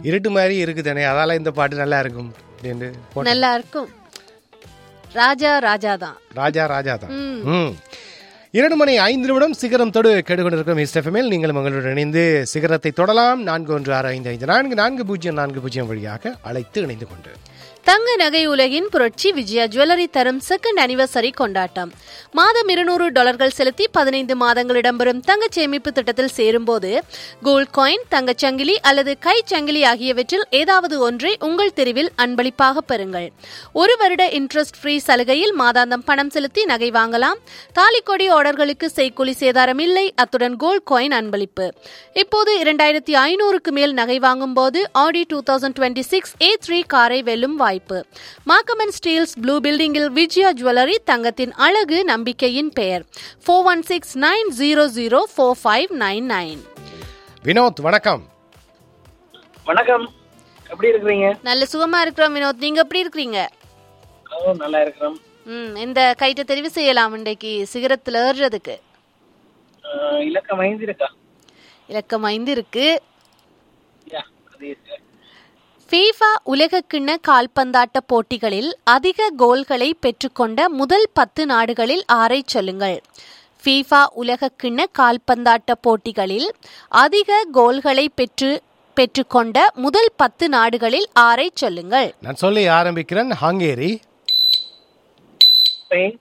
இருட்டு மாதிரி இருக்குதானே அதால இந்த பாட்டு நல்லா இருக்கும் அப்படின்னு போட்டேன். நல்லா இருக்கும் ராஜா ராஜா தான் ராஜா ராஜா தான் ம். இரண்டு மணி ஐந்து நிமிடம் சிகரம் தொடு கேட்டுக்கொண்டிருக்கும் இஸ்டெஃபமேல் நீங்கள் உங்களுடன் இணைந்து சிகரத்தை தொடலாம் நான்கு ஒன்று ஆறு ஐந்து ஐந்து நான்கு நான்கு பூஜ்ஜியம் நான்கு பூஜ்ஜியம் வழியாக அழைத்து இணைந்து கொண்டு தங்க நகை உலகின் புரட்சி விஜயா ஜுவல்லரி தரும் செகண்ட் அனிவர்சரி கொண்டாட்டம் மாதம் இருநூறு டாலர்கள் செலுத்தி பதினைந்து மாதங்கள் இடம்பெறும் தங்க சேமிப்பு திட்டத்தில் சேரும்போது கோல்ட் காயின் தங்கச் சங்கிலி அல்லது கை சங்கிலி ஆகியவற்றில் ஏதாவது ஒன்றை உங்கள் தெருவில் அன்பளிப்பாக பெறுங்கள் ஒரு வருட இன்ட்ரெஸ்ட் ஃப்ரீ சலுகையில் மாதாந்தம் பணம் செலுத்தி நகை வாங்கலாம் தாலிக்கொடி ஆர்டர்களுக்கு செய்கூலி சேதாரம் இல்லை அத்துடன் கோல்ட் காயின் அன்பளிப்பு இப்போது இரண்டாயிரத்தி ஐநூறுக்கு மேல் நகை வாங்கும் போது Aadi two thousand twenty six A three காரை வெல்லும் வாய்ப்பு மாக்கமன் ஸ்டீல்ஸ் ப்ளூ பில்டிங்கில் விஜயா ஜுவல்லரி தங்கத்தின் அழகு நம்பிக்கையின் பெயர் four one six nine zero zero four five nine nine Vinoth வணக்கம் வணக்கம் எப்படி இருக்கிறீங்க நல்ல சுகமா இருக்கிறோம் வினோத் நீங்க எப்படி இருக்கிறீங்க ஓ நல்லா இருக்கிறோம் ம் இந்த கைட்டை தெரிவு செய்யலாம் இன்றைக்கு சிகரத்தில் ஏறுறதுக்கு அஹ், இலக்கம் ஐந்து இருக்கா இலக்கம் ஐந்து இருக்கு யா அது இருக்கு ஃபீஃபா உலகக்கிண்ண கால்பந்தாட்ட போட்டிகளில் அதிக கோல்களை பெற்றுக்கொண்ட முதல் பத்து நாடுகளில் ஆறை சொல்லுங்கள் ஃபீஃபா உலகக்கிண்ண கால்பந்தாட்ட போட்டிகளில் அதிக கோல்களை பெற்று பெற்றுக்கொண்ட முதல் பத்து நாடுகளில் ஆறை சொல்லுங்கள் நான் சொல்லி ஆரம்பிக்கிறேன் ஹங்கேரி ஸ்பெயின்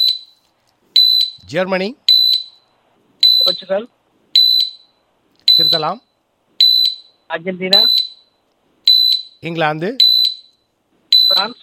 ஜெர்மனி போர்ச்சுகல் திருத்தலாம் அர்ஜென்டினா இங்கிலாந்து பிரான்ஸ்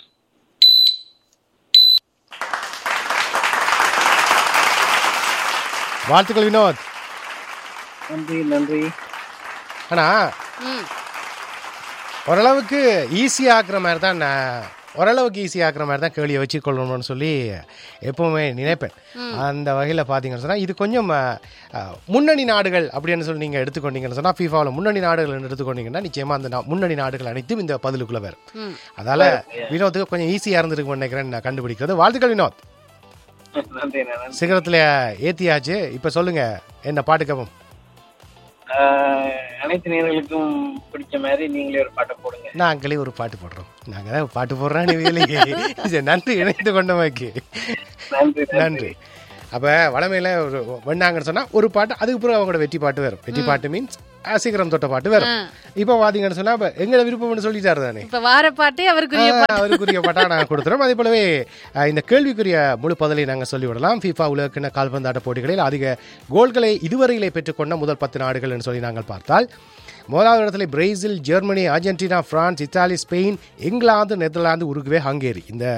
வாழ்த்துக்கள் வினோத் நன்றி நன்றி ஆனா ம் ஓரளவுக்கு ஈஸி ஆக்குற மாதிரி தான் நான் ஓரளவுக்கு ஈஸி ஆக்குற மாதிரி தான் கேள்வியை வச்சு கொள்ளணும்னு சொல்லி எப்பவுமே நினைப்பேன் அந்த வகையில் பார்த்தீங்கன்னு சொன்னால் இது கொஞ்சம் அஹ், அஹ், முன்னணி நாடுகள் அப்படின்னு சொல்லி நீங்கள் எடுத்துக்கொண்டீங்கன்னு சொன்னால் ஃபீஃபாவில் முன்னணி நாடுகள் எடுத்துக்கொண்டீங்கன்னா நிச்சயமாக அந்த நா- முன்னணி நாடுகள் அனைத்தும் இந்த பதிலுக்குள்ளே வரும் அதால வினோத்துக்கு கொஞ்சம் ஈஸியாக இருந்திருக்கும் நினைக்கிறேன் நான் கண்டுபிடிக்கிறது வாழ்த்துக்கள் வினோத் நன்றி நன்றி சிகரத்தில் ஏத்தியாச்சு இப்போ சொல்லுங்க என்ன பாட்டு கவம் அஹ், அனைத்து நேர்களுக்கும் பிடிச்ச மாதிரி நீங்களே ஒரு பாட்டை போடுங்க நாங்களே ஒரு பாட்டு போடுறோம் நாங்கள் தான் பாட்டு போடுறோம் நீ வேலைக்கு நன்றி இணைந்து கொண்டமைக்கு நன்றி நன்றி அப்போ வளமையில் ஒரு வெண்ணாங்கன்னு சொன்னால் ஒரு பாட்டு அதுக்கு பிறகு அவங்களோட வெற்றி பாட்டு வரும் வெற்றி பாட்டு மீன்ஸ் சீக்கிரம் தொட்ட பாட்டு வரும் இப்போ பார்த்தீங்கன்னு சொன்னால் இப்போ எங்களை விருப்பம்னு சொல்லிட்டாரு தானே இப்ப வார பாட்டே அவருக்குரிய ஆ, அவருக்குரிய பாட்டா நாங்கள் கொடுத்துறோம் அதே போலவே ஆ, இந்த கேள்விக்குரிய முழு பதிலை நாங்கள் சொல்லிவிடலாம் FIFA உலகக்கிண கால்பந்தாட்ட போட்டிகளில் அதிக கோல்களை இதுவரையிலே பெற்றுக்கொண்ட முதல் பத்து நாடுகள் என்று சொல்லி நாங்கள் பார்த்தால் முதலாவது இடத்துல Brazil Germany Argentina France Italy Spain England Netherlands Uruguay Hungary இந்த